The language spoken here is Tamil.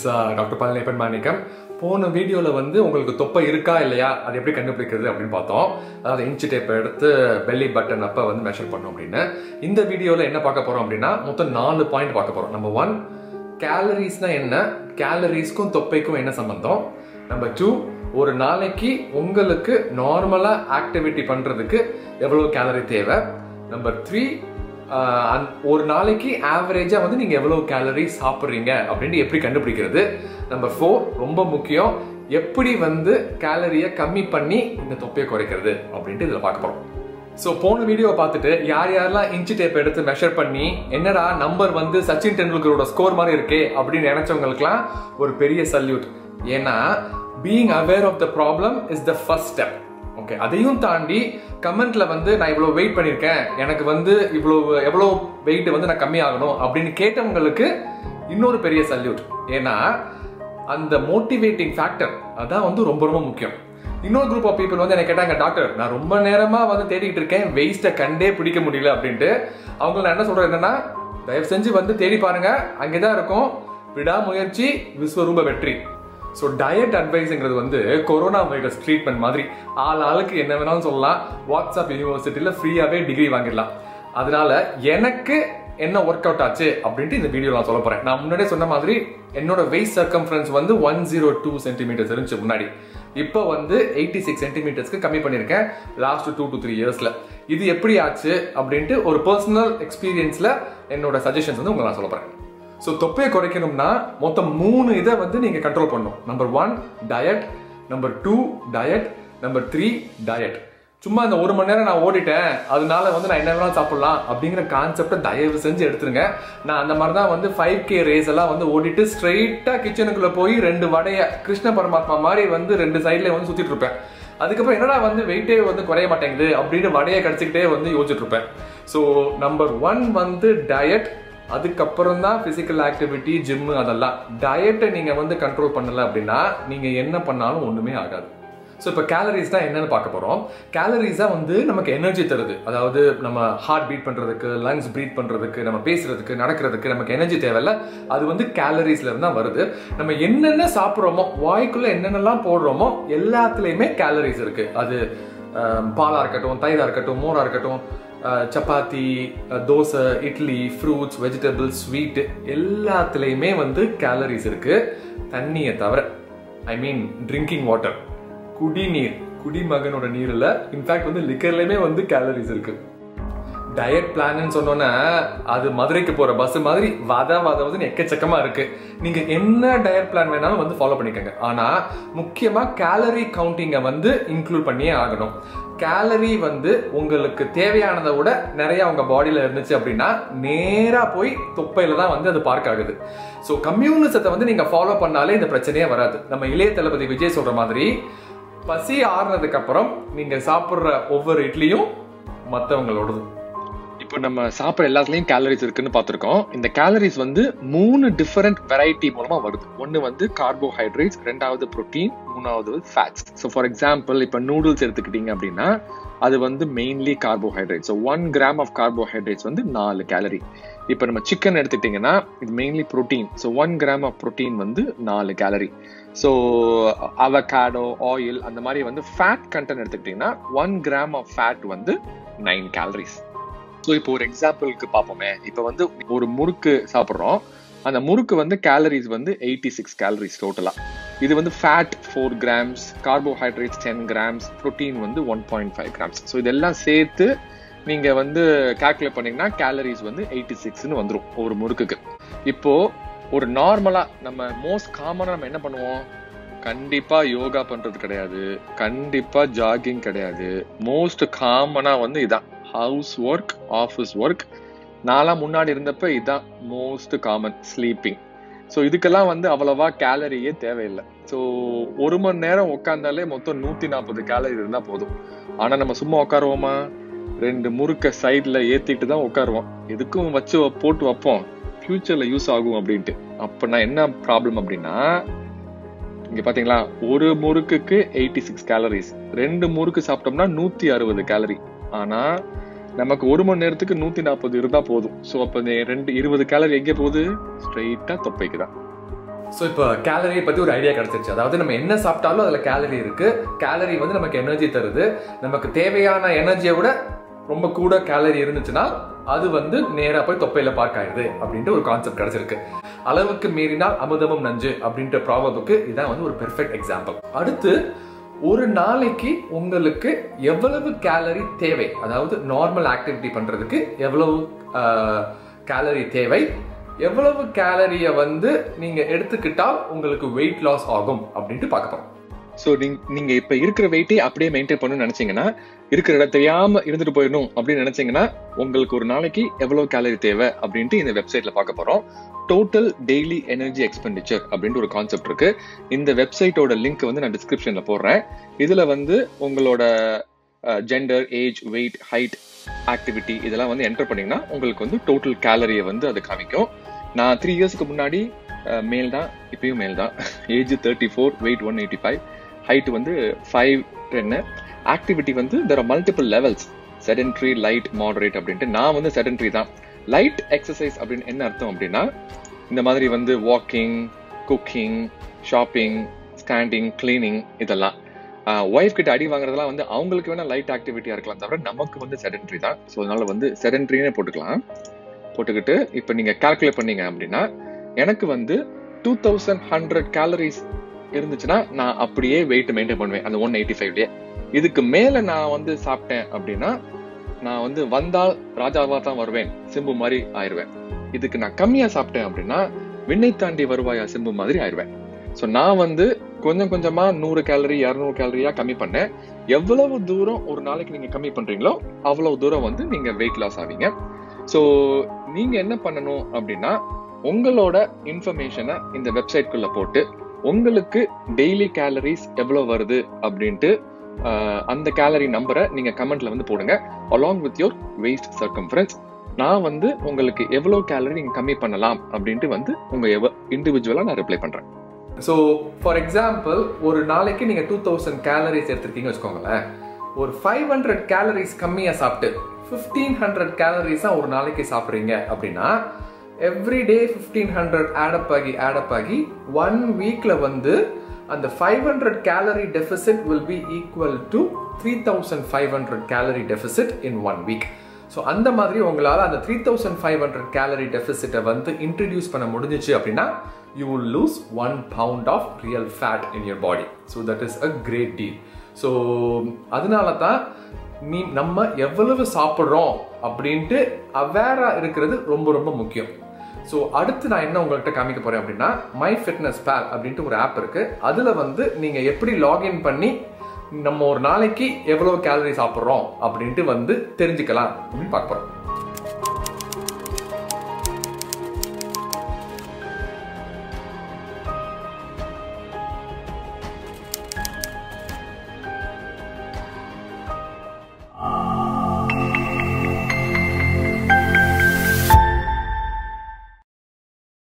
டாக்டர் பழனியப்பன் மாணிக்கம் போன வீடியோவில் வந்து உங்களுக்கு தொப்பை இருக்கா இல்லையா அது எப்படி கண்டுபிடிக்கிறது அப்படின்னு பார்த்தோம் அதாவது இன்ச்சு டேப் எடுத்து பெல்லி பட்டன் அப்போ வந்து மெஷர் பண்ணோம் அப்படின்னு இந்த வீடியோவில் என்ன பார்க்க போகிறோம் அப்படின்னா மொத்தம் நாலு பாயிண்ட் பார்க்க போகிறோம் நம்பர் ஒன் கேலரிஸ்னா என்ன கேலரிஸ்க்கும் தொப்பைக்கும் என்ன சம்பந்தம் நம்பர் டூ ஒரு நாளைக்கு உங்களுக்கு நார்மலாக ஆக்டிவிட்டி பண்ணுறதுக்கு எவ்வளோ கேலரி தேவை நம்பர் த்ரீ ஒரு நாளைக்கு ஆவரேஜாக வந்து நீங்கள் எவ்வளோ கேலரி சாப்பிட்றீங்க அப்படின்ட்டு எப்படி கண்டுபிடிக்கிறது நம்பர் ஃபோர் ரொம்ப முக்கியம் எப்படி வந்து கேலரியை கம்மி பண்ணி இந்த தொப்பையை குறைக்கிறது அப்படின்ட்டு இதில் பார்க்க போகிறோம் ஸோ போன வீடியோவை பார்த்துட்டு யார் யாரெல்லாம் இன்ச்சு டேப் எடுத்து மெஷர் பண்ணி என்னடா நம்பர் வந்து சச்சின் டெண்டுல்கரோட ஸ்கோர் மாதிரி இருக்கே அப்படின்னு நினைச்சவங்களுக்குலாம் ஒரு பெரிய சல்யூட் ஏன்னா being aware of the problem is the first step okay அதையும் தாண்டி கமெண்ட்ல வந்து நான் இவ்வளோ வெயிட் பண்ணியிருக்கேன் எனக்கு வந்து இவ்வளோ எவ்வளோ வெயிட் வந்து நான் கம்மி ஆகணும் அப்படின்னு கேட்டவங்களுக்கு இன்னொரு பெரிய சல்யூட் ஏன்னா அந்த மோட்டிவேட்டிங் ஃபேக்டர் அதான் வந்து ரொம்ப ரொம்ப முக்கியம் இன்னொரு குரூப் ஆஃப் பீப்புள் வந்து என்ன கேட்டாங்க டாக்டர் நான் ரொம்ப நேரமா வந்து தேடிட்டு இருக்கேன் வெயிஸ்ட்டை கண்டே பிடிக்க முடியல அப்படின்ட்டு அவங்க நான் என்ன சொல்றேன் என்னன்னா தயவு செஞ்சு வந்து தேடி பாருங்க அங்கேதான் இருக்கும் விடாமுயற்சி விஸ்வரூப வெற்றி ஸோ டயட் அட்வைஸுங்கிறது வந்து கொரோனா வைரஸ் ட்ரீட்மெண்ட் மாதிரி ஆள் ஆளுக்கு என்ன வேணாலும் சொல்லலாம் வாட்ஸ்அப் யூனிவர்சிட்டியில் ஃப்ரீயாகவே டிகிரி வாங்கிடலாம் அதனால எனக்கு என்ன ஒர்க் அவுட் ஆச்சு அப்படின்ட்டு இந்த வீடியோ நான் சொல்ல போறேன் நான் முன்னாடியே சொன்ன மாதிரி என்னோட வெயிட் சர்க்கம்ஃபரன்ஸ் வந்து ஒன் ஜீரோ டூ சென்டிமீட்டர்ஸ் இருந்துச்சு முன்னாடி இப்போ வந்து எயிட்டி சிக்ஸ் சென்டிமீட்டர்ஸ்க்கு கம்மி பண்ணியிருக்கேன் லாஸ்ட் டூ டு த்ரீ இயர்ஸ்ல இது எப்படி ஆச்சு அப்படின்ட்டு ஒரு பர்சனல் எக்ஸ்பீரியன்ஸ்ல என்னோட சஜஷன்ஸ் வந்து உங்களை நான் சொல்ல போறேன் ஸோ தொப்பையை குறைக்கணும்னா மொத்தம் மூணு இதை வந்து நீங்க கண்ட்ரோல் பண்ணணும் number one diet number two diet number three diet சும்மா இந்த ஒரு மணி நேரம் நான் ஓடிட்டேன் அதனால வந்து நான் என்ன வேணாலும் சாப்பிடலாம் அப்படிங்கிற கான்செப்டை தயவு செஞ்சு எடுத்துருங்க நான் அந்த மாதிரி தான் வந்து ஃபைவ் கே ரேஸ் எல்லாம் வந்து ஓடிட்டு ஸ்ட்ரெயிட்டாக கிச்சனுக்குள்ள போய் ரெண்டு வடைய கிருஷ்ண பரமாத்மா மாதிரி வந்து ரெண்டு சைட்ல வந்து சுத்திட்டு இருப்பேன் அதுக்கப்புறம் என்னடா வந்து வெயிட்டே வந்து குறைய மாட்டேங்குது அப்படின்னு வடையை கடிச்சிக்கிட்டே வந்து யோசிச்சுட்டு இருப்பேன் ஸோ நம்பர் ஒன் வந்து டயட் அதுக்கப்புறம் தான் பிசிக்கல் ஆக்டிவிட்டி ஜிம்மு அதெல்லாம் டயட்டை நீங்கள் வந்து கண்ட்ரோல் பண்ணல அப்படின்னா நீங்கள் என்ன பண்ணாலும் ஒன்றுமே ஆகாது ஸோ இப்போ கேலரிஸ் தான் என்னன்னு பார்க்க போகிறோம் கேலரிஸ் தான் வந்து நமக்கு எனர்ஜி தருது அதாவது நம்ம ஹார்ட் பீட் பண்ணுறதுக்கு லங்ஸ் ப்ரீத் பண்ணுறதுக்கு நம்ம பேசுறதுக்கு நடக்கிறதுக்கு நமக்கு எனர்ஜி தேவையில்ல அது வந்து கேலரிஸ்ல இருந்து தான் வருது நம்ம என்னென்ன சாப்பிட்றோமோ வாய்க்குள்ள என்னென்னலாம் போடுறோமோ எல்லாத்துலேயுமே கேலரிஸ் இருக்கு அது பாலாக இருக்கட்டும் தயிராக இருக்கட்டும் மோராக இருக்கட்டும் chapati dosa idli fruits vegetables sweet எல்லாத்துலேயுமே வந்து கேலரிஸ் இருக்கு தண்ணியை தவிர ஐ மீன் ட்ரிங்கிங் வாட்டர் குடிநீர் குடிமகனோட நீரில் இன்ஃபேக்ட் வந்து லிக்கர்லையுமே வந்து கேலரிஸ் இருக்கு டயட் பிளான்னு சொன்னோன்னா அது மதுரைக்கு போற பஸ் மாதிரி வத வத வந்து எக்கச்சக்கமா இருக்கு நீங்க என்ன டயட் பிளான் வேணாலும் வந்து ஃபாலோ பண்ணிக்கோங்க ஆனா முக்கியமா கேலரி கவுண்டிங்கை வந்து இன்க்ளூட் பண்ணியே ஆகணும் கேலரி வந்து உங்களுக்கு தேவையானதை விட நிறைய உங்க பாடியில இருந்துச்சு அப்படின்னா நேரா போய் தொப்பையில தான் வந்து அது பார்க் ஆகுது ஸோ கம்யூனிசத்தை வந்து நீங்க ஃபாலோ பண்ணாலே இந்த பிரச்சனையே வராது நம்ம இளைய தளபதி விஜய் சொல்ற மாதிரி பசி ஆறுனதுக்கு அப்புறம் நீங்க சாப்பிட்ற ஒவ்வொரு இட்லியும் மற்றவங்களோடது இப்போ நம்ம சாப்பிட்ற எல்லாத்துலயும் கேலரிஸ் இருக்குன்னு பார்த்துருக்கோம் இந்த கேலரிஸ் வந்து மூணு டிஃபரெண்ட் வெரைட்டி மூலமா வருது ஒன்று வந்து கார்போஹைட்ரேட்ஸ் ரெண்டாவது ப்ரோட்டீன் மூணாவது ஃபேட்ஸ் ஸோ ஃபார் எக்ஸாம்பிள் இப்போ நூடுல்ஸ் எடுத்துக்கிட்டீங்க அப்படின்னா அது வந்து mainly carbohydrate so one gram of carbohydrates வந்து நாலு கேலரி இப்போ நம்ம சிக்கன் எடுத்துக்கிட்டிங்கன்னா இது mainly protein so one gram of protein வந்து நாலு கேலரி ஸோ அவகாடோ ஆயில் அந்த மாதிரி வந்து ஃபேட் கண்டென்ட் எடுத்துக்கிட்டிங்கன்னா ஒன் கிராம் ஆஃப் ஃபேட் வந்து நைன் கேலரிஸ் ஸோ இப்போ ஒரு எக்ஸாம்பிளுக்கு பார்ப்போமே இப்போ வந்து ஒரு முறுக்கு சாப்பிட்றோம் அந்த முறுக்கு வந்து கேலரிஸ் வந்து எயிட்டி சிக்ஸ் கேலரிஸ் டோட்டலாக இது வந்து fat four grams carbohydrates ten grams protein வந்து one point five grams so இதெல்லாம் சேர்த்து நீங்கள் வந்து கால்குலேட் பண்ணீங்கன்னா கேலரிஸ் வந்து எயிட்டி சிக்ஸ்னு வந்துடும் ஒரு முறுக்குக்கு இப்போ ஒரு நார்மலாக நம்ம மோஸ்ட் காமனாக நம்ம என்ன பண்ணுவோம் கண்டிப்பா யோகா பண்றது கிடையாது கண்டிப்பா ஜாகிங் கிடையாது மோஸ்ட் காமனா வந்து இதான் ஹவுஸ் ஒர்க் ஆஃபீஸ் ஒர்க் நான்லாம் முன்னாடி இருந்தப்ப இதான் மோஸ்ட் காமன் ஸ்லீப்பிங் ஸோ இதுக்கெல்லாம் வந்து அவ்வளவா கேலரியே தேவையில்லை ஸோ ஒரு மணி நேரம் உட்காந்தாலே மொத்தம் நூத்தி நாற்பது கேலரி இருந்தா போதும் ஆனா நம்ம சும்மா உட்காருவோமா ரெண்டு முறுக்க சைட்ல ஏத்திட்டு தான் உட்காருவோம் எதுக்கும் வச்சு போட்டு வைப்போம் ஃபியூச்சர்ல யூஸ் ஆகும் அப்படின்ட்டு அப்ப நான் என்ன ப்ராப்ளம் அப்படின்னா இங்க பாத்தீங்களா ஒரு முறுக்குக்கு எயிட்டி சிக்ஸ் கேலரிஸ் ரெண்டு முறுக்கு சாப்பிட்டோம்னா நூத்தி அறுபது கேலரி ஆனா நமக்கு ஒரு மணி நேரத்துக்கு நூத்தி நாற்பது இருந்தா போதும் ஸோ அப்ப இந்த ரெண்டு இருபது கேலரி எங்கே போகுது ஸ்ட்ரைட்டா தொப்பைக்கு தான் ஸோ இப்போ கேலரியை பற்றி ஒரு ஐடியா கிடச்சிருச்சு அதாவது நம்ம என்ன சாப்பிட்டாலும் அதில் கேலரி இருக்கு கேலரி வந்து நமக்கு எனர்ஜி தருது நமக்கு தேவையான எனர்ஜியை விட ரொம்ப கூட கேலரி இருந்துச்சுன்னா அது வந்து நேராக போய் தொப்பையில பார்க் ஆயிடுது அப்படின்ட்டு ஒரு கான்செப்ட் கிடைச்சிருக்கு அளவுக்கு மீறினால் அமுதமும் நஞ்சு அப்படின்ற ப்ராபத்துக்கு இதான் வந்து ஒரு பெர்ஃபெக்ட் எக்ஸாம்பிள் அடுத்து ஒரு நாளைக்கு உங்களுக்கு எவ்வளவு கேலரி தேவை அதாவது நார்மல் ஆக்டிவிட்டி பண்றதுக்கு எவ்வளவு கேலரி தேவை எவ்வளவு கேலரியை வந்து நீங்க எடுத்துக்கிட்டால் உங்களுக்கு வெயிட் லாஸ் ஆகும் அப்படின்ட்டு பார்க்க போறோம் ஸோ நீங்க இப்ப இருக்கிற வெயிட்டே அப்படியே மெயின்டைன் பண்ணணும்னு நினைச்சீங்கன்னா இருக்கிற இடம் தெரியாம இருந்துட்டு போயிடணும் அப்படின்னு நினைச்சீங்கன்னா உங்களுக்கு ஒரு நாளைக்கு எவ்வளவு கேலரி தேவை அப்படின்ட்டு இந்த வெப்சைட்ல பார்க்க போறோம் டோட்டல் டெய்லி எனர்ஜி எக்ஸ்பெண்டிச்சர் அப்படின்ட்டு ஒரு கான்செப்ட் இருக்கு இந்த வெப்சைட்டோட லிங்க் வந்து நான் டிஸ்கிரிப்ஷன்ல போடுறேன் இதுல வந்து உங்களோட gender age weight height activity இதெல்லாம் வந்து என்டர் பண்ணீங்கன்னா உங்களுக்கு வந்து டோட்டல் கேலரியை வந்து அது காமிக்கும் நான் த்ரீ இயர்ஸ்க்கு முன்னாடி மேல் தான் இப்பயும் மேல் தான் age thirty four weight one eighty five height வந்து ஃபைவ் டென்னு ஆக்டிவிட்டி வந்து there are multiple levels sedentary light moderate அப்படின்ட்டு நான் வந்து செடன்ட்ரி தான் லைட் எக்ஸசைஸ் அப்படின்னு என்ன அர்த்தம் அப்படின்னா இந்த மாதிரி வந்து walking cooking shopping standing cleaning இதெல்லாம் ஒய்ஃப் கிட்ட அடி வாங்குறதெல்லாம் வந்து அவங்களுக்கு வேணா லைட் ஆக்டிவிட்டியா இருக்கலாம் தவிர நமக்கு வந்து செடன்ட்ரி தான் ஸோ அதனால வந்து செடன்ட்ரினே போட்டுக்கலாம் போட்டுக்கிட்டு இப்போ நீங்க கால்குலேட் பண்ணீங்க அப்படின்னா எனக்கு வந்து டூ தௌசண்ட் ஹண்ட்ரட் கேலரிஸ் இருந்துச்சுன்னா நான் அப்படியே வெயிட் மெயின்டைன் பண்ணுவேன் அந்த ஒன் எயிட்டி ஃபைவ்லயே இதுக்கு மேல நான் வந்து சாப்பிட்டேன் அப்படின்னா நான் வந்து வந்தால் ராஜாவா தான் வருவேன் சிம்பு மாதிரி ஆயிடுவேன் இதுக்கு நான் கம்மியா சாப்பிட்டேன் அப்படின்னா விண்ணை தாண்டி வருவாயா சிம்பு மாதிரி ஆயிடுவேன் ஸோ நான் வந்து கொஞ்சம் கொஞ்சமா நூறு கேலரி இரநூறு கேலரியா கம்மி பண்ணேன் எவ்வளவு தூரம் ஒரு நாளைக்கு நீங்க கம்மி பண்றீங்களோ அவ்வளவு தூரம் வந்து நீங்க வெயிட் லாஸ் ஆவீங்க ஸோ நீங்க என்ன பண்ணணும் அப்படின்னா உங்களோட இன்ஃபர்மேஷனை இந்த வெப்சைட்குள்ள போட்டு உங்களுக்கு டெய்லி கேலரிஸ் எவ்வளவு வருது அப்படின்ட்டு அந்த கேலரி நம்பரை நீங்க கமெண்ட்ல வந்து போடுங்க along with your waist circumference நான் வந்து உங்களுக்கு எவ்வளவு கேலரி நீங்க கம்மி பண்ணலாம் அப்படின்ட்டு வந்து உங்க இண்டிவிஜுவலா நான் ரிப்ளை பண்றேன் ஸோ ஃபார் எக்ஸாம்பிள் ஒரு நாளைக்கு நீங்க டூ தௌசண்ட் கேலரிஸ் எடுத்திருக்கீங்க வச்சுக்கோங்களேன் ஒரு ஃபைவ் ஹண்ட்ரட் கேலரிஸ் கம்மியாக சாப்பிட்டு ஃபிஃப்டீன் ஹண்ட்ரட் கேலரிஸ் தான் ஒரு நாளைக்கு சாப்பிட்றீங்க அப்படின்னா எவ்ரி டே ஃபிஃப்டீன் ஹண்ட்ரட் ஆடப் ஆகி ஆடப் ஆகி ஒன் வீக்கில் வந்து அந்த five hundred calorie deficit will be equal to three thousand five hundred calorie deficit in one week so அந்த மாதிரி உங்களால் அந்த three thousand five hundred calorie டெபிசிட்டை வந்து இன்ட்ரடியூஸ் பண்ண முடிஞ்சிச்சு அப்படின்னா you will lose one pound of real fat in your body so that is a great deal so அதனால தான் நீ நம்ம எவ்வளவு சாப்பிட்றோம் அப்படின்ட்டு அவேராக இருக்கிறது ரொம்ப ரொம்ப முக்கியம் ஸோ அடுத்து நான் என்ன உங்கள்கிட்ட காமிக்க போறேன் அப்படின்னா மை ஃபிட்னஸ் பேல் அப்படின்ட்டு ஒரு ஆப் இருக்கு அதில் வந்து நீங்கள் எப்படி லாகின் பண்ணி நம்ம ஒரு நாளைக்கு எவ்வளோ கேலரி சாப்பிட்றோம் அப்படின்ட்டு வந்து தெரிஞ்சுக்கலாம் அப்படின்னு பார்க்க போகிறோம்